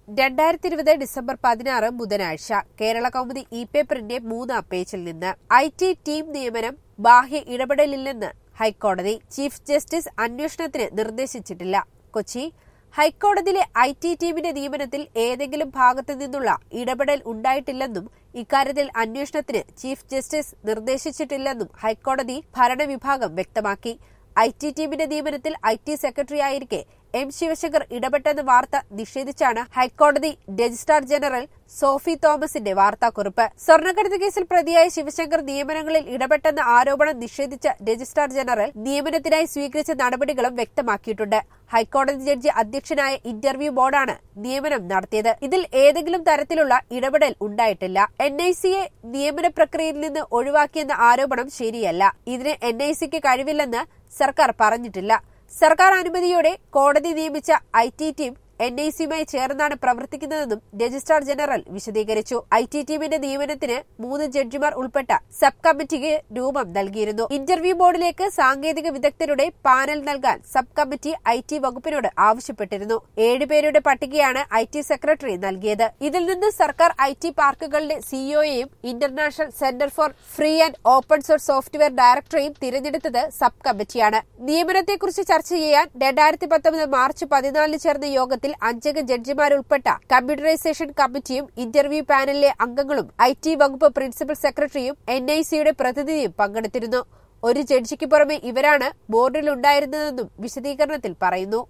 രണ്ടായിരത്തി ഇരുപത് ഡിസംബർ പതിനാറ് ബുധനാഴ്ച കേരള കൗമുദി ഇ പേപ്പറിന്റെ മൂന്നാം പേജിൽ നിന്ന് ഐ ടി ടീം നിയമനം ബാഹ്യ ഇടപെടലില്ലെന്ന് ഹൈക്കോടതി ചീഫ് ജസ്റ്റിസ് അന്വേഷണത്തിന് നിർദ്ദേശിച്ചിട്ടില്ല കൊച്ചി ഹൈക്കോടതിയിലെ ഐ ടി ടീമിന്റെ നിയമനത്തിൽ ഏതെങ്കിലും ഭാഗത്തു നിന്നുള്ള ഇടപെടൽ ഉണ്ടായിട്ടില്ലെന്നും ഇക്കാര്യത്തിൽ അന്വേഷണത്തിന് ചീഫ് ജസ്റ്റിസ് നിർദ്ദേശിച്ചിട്ടില്ലെന്നും ഹൈക്കോടതി ഭരണവിഭാഗം വ്യക്തമാക്കി ഐ ടി ടീമിന്റെ നിയമനത്തിൽ ഐ ടി സെക്രട്ടറിയായിരിക്കെ എം ശിവശങ്കർ ഇടപെട്ടെന്ന വാർത്ത നിഷേധിച്ചാണ് ഹൈക്കോടതി രജിസ്ട്രാർ ജനറൽ സോഫി തോമസിന്റെ വാർത്താക്കുറിപ്പ് സ്വർണ്ണക്കടത്ത് കേസിൽ പ്രതിയായ ശിവശങ്കർ നിയമനങ്ങളിൽ ഇടപെട്ടെന്ന ആരോപണം നിഷേധിച്ച രജിസ്ട്രാർ ജനറൽ നിയമനത്തിനായി സ്വീകരിച്ച നടപടികളും വ്യക്തമാക്കിയിട്ടുണ്ട് ഹൈക്കോടതി ജഡ്ജി അധ്യക്ഷനായ ഇന്റർവ്യൂ ബോർഡാണ് നിയമനം നടത്തിയത് ഇതിൽ ഏതെങ്കിലും തരത്തിലുള്ള ഇടപെടൽ ഉണ്ടായിട്ടില്ല എൻ ഐ സിയെ നിയമന പ്രക്രിയയിൽ നിന്ന് ഒഴിവാക്കിയെന്ന ആരോപണം ശരിയല്ല ഇതിന് എൻ ഐ സിക്ക് കഴിവില്ലെന്ന് സർക്കാർ പറഞ്ഞിട്ടില്ല സർക്കാർ അനുമതിയോടെ കോടതി നിയമിച്ച I T team N I സിയുമായി ചേർന്നാണ് പ്രവർത്തിക്കുന്നതെന്നും രജിസ്ട്രാർ ജനറൽ വിശദീകരിച്ചു ഐ ടി ടീമിന്റെ നിയമനത്തിന് മൂന്ന് ജഡ്ജിമാർ ഉൾപ്പെട്ട സബ് കമ്മിറ്റിക്ക് രൂപം നൽകിയിരുന്നു ഇന്റർവ്യൂ ബോർഡിലേക്ക് സാങ്കേതിക വിദഗ്ധരുടെ പാനൽ നൽകാൻ സബ് കമ്മിറ്റി ഐ ടി വകുപ്പിനോട് ആവശ്യപ്പെട്ടിരുന്നു ഏഴുപേരുടെ പട്ടികയാണ് ഐ ടി സെക്രട്ടറി നൽകിയത് ഇതിൽ നിന്ന് സർക്കാർ ഐ ടി പാർക്കുകളുടെ സിഇഒയെയും international centre for free and open source software ഡയറക്ടറെയും തിരഞ്ഞെടുത്തത് സബ് കമ്മിറ്റിയാണ് നിയമനത്തെക്കുറിച്ച് ചർച്ച ചെയ്യാൻ രണ്ടായിരത്തി പത്തൊമ്പത് മാർച്ച് പതിനാലിന് ചേർന്ന യോഗത്തിൽ അഞ്ചംഗ ജഡ്ജിമാരുൾപ്പെട്ട കമ്പ്യൂട്ടറൈസേഷൻ കമ്മിറ്റിയും ഇന്റർവ്യൂ പാനലിലെ അംഗങ്ങളും ഐ ടി വകുപ്പ് പ്രിൻസിപ്പൽ സെക്രട്ടറിയും എൻ ഐ സിയുടെ പ്രതിനിധിയും പങ്കെടുത്തിരുന്നു ഒരു ജഡ്ജിക്ക് പുറമെ ഇവരാണ് ബോർഡിലുണ്ടായിരുന്നതെന്നും വിശദീകരണത്തിൽ പറയുന്നു